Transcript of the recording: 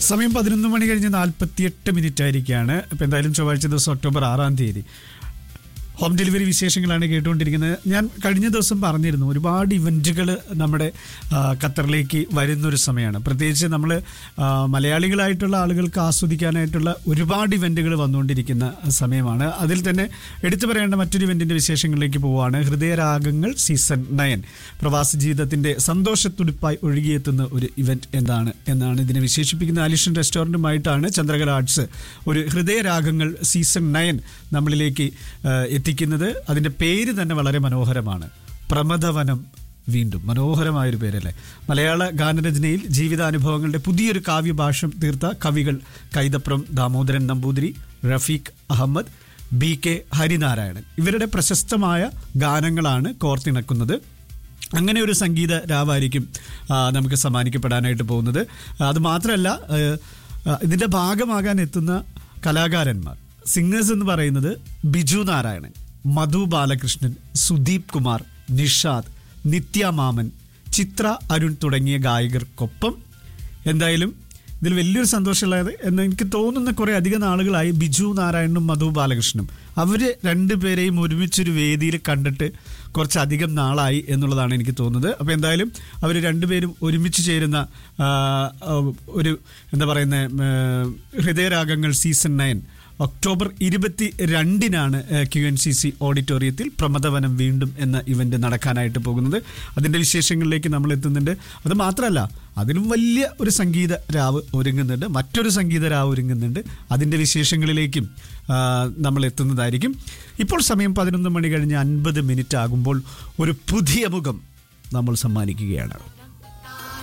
സമയം പതിനൊന്ന് മണി കഴിഞ്ഞ് നാൽപ്പത്തിയെട്ട് മിനിറ്റ് ആയിരിക്കുകയാണ് ഇപ്പം എന്തായാലും ചൊവ്വാഴ്ച ദിവസം ഒക്ടോബർ ആറാം തീയതി ഹോം ഡെലിവറി വിശേഷങ്ങളാണ് കേട്ടുകൊണ്ടിരിക്കുന്നത് ഞാൻ കഴിഞ്ഞ ദിവസം പറഞ്ഞിരുന്നു ഒരുപാട് ഇവൻറ്റുകൾ നമ്മുടെ ആ, ഖത്തറിലേക്ക് വരുന്നൊരു സമയമാണ് പ്രത്യേകിച്ച് നമ്മൾ മലയാളികളായിട്ടുള്ള ആളുകൾക്ക് ആസ്വദിക്കാനായിട്ടുള്ള ഒരുപാട് ഇവൻറ്റുകൾ വന്നുകൊണ്ടിരിക്കുന്ന സമയമാണ് അതിൽ തന്നെ എടുത്തു പറയേണ്ട മറ്റൊരു ഇവൻറ്റിൻ്റെ വിശേഷങ്ങളിലേക്ക് പോവുകയാണ് ഹൃദയരാഗങ്ങൾ സീസൺ നയൻ പ്രവാസി ജീവിതത്തിൻ്റെ സന്തോഷത്തുടിപ്പായി ഒഴുകിയെത്തുന്ന ഒരു ഇവൻറ്റ് എന്താണ് എന്നാണ് ഇതിനെ വിശേഷിപ്പിക്കുന്ന അലിഷൻ റെസ്റ്റോറൻറ്റുമായിട്ടാണ് ചന്ദ്രകല ആർട്സ് ഒരു ഹൃദയരാഗങ്ങൾ സീസൺ നയൻ നമ്മളിലേക്ക് ആ, എത്തിക്കുന്നത് അതിൻ്റെ പേര് തന്നെ വളരെ മനോഹരമാണ് പ്രമദവനം വീണ്ടും മനോഹരമായൊരു പേരല്ലേ മലയാള ഗാനരചനയിൽ ജീവിതാനുഭവങ്ങളുടെ പുതിയൊരു കാവ്യഭാഷം തീർത്ത കവികൾ കൈതപ്രം ദാമോദരൻ നമ്പൂതിരി റഫീഖ് അഹമ്മദ് ബി കെ ഹരിനാരായണൻ ഇവരുടെ പ്രശസ്തമായ ഗാനങ്ങളാണ് കോർത്തിണക്കുന്നത് അങ്ങനെ ഒരു സംഗീത രാവായിരിക്കും ആ, നമുക്ക് സമ്മാനിക്കപ്പെടാനായിട്ട് പോകുന്നത് അത് മാത്രമല്ല ആ, ആ, ഇതിൻ്റെ ഭാഗമാകാൻ എത്തുന്ന കലാകാരന്മാർ സിംഗേഴ്സ് എന്ന് പറയുന്നത് ബിജു നാരായണൻ മധു ബാലകൃഷ്ണൻ സുദീപ് കുമാർ നിഷാദ് നിത്യ മാമൻ ചിത്ര അരുൺ തുടങ്ങിയ ഗായകർക്കൊപ്പം എന്തായാലും ഇതിൽ വലിയൊരു സന്തോഷമുള്ളത് എന്ന് എനിക്ക് തോന്നുന്ന കുറെ അധികം നാളുകളായി ബിജു നാരായണനും മധു ബാലകൃഷ്ണനും അവര് രണ്ടുപേരെയും ഒരുമിച്ചൊരു വേദിയിൽ കണ്ടിട്ട് കുറച്ചധികം നാളായി എന്നുള്ളതാണ് എനിക്ക് തോന്നുന്നത് അപ്പോൾ എന്തായാലും അവർ രണ്ടുപേരും ഒരുമിച്ച് ചേരുന്ന ആ, ആ, ഒരു എന്താ പറയുന്ന ഹൃദയരാഗങ്ങൾ സീസൺ നയൻ ഒക്ടോബർ ഇരുപത്തി രണ്ടിനാണ് ക്യു എൻ സി സി ഓഡിറ്റോറിയത്തിൽ പ്രമദവനം വീണ്ടും എന്ന ഇവന്റ് നടക്കാനായിട്ട് പോകുന്നത് അതിന്റെ വിശേഷങ്ങളിലേക്ക് നമ്മൾ എത്തുന്നുണ്ട് അത് മാത്രമല്ല അതിലും വലിയ ഒരു സംഗീത രാവ് ഒരുങ്ങുന്നുണ്ട് മറ്റൊരു സംഗീത രാവ് ഒരുങ്ങുന്നുണ്ട് അതിന്റെ വിശേഷങ്ങളിലേക്കും ആ, നമ്മൾ എത്തുന്നതായിരിക്കും ഇപ്പോൾ സമയം പതിനൊന്ന് മണി കഴിഞ്ഞ് അൻപത് മിനിറ്റ് ആകുമ്പോൾ ഒരു പുതിയ മുഖം നമ്മൾ സമ്മാനിക്കുകയാണ്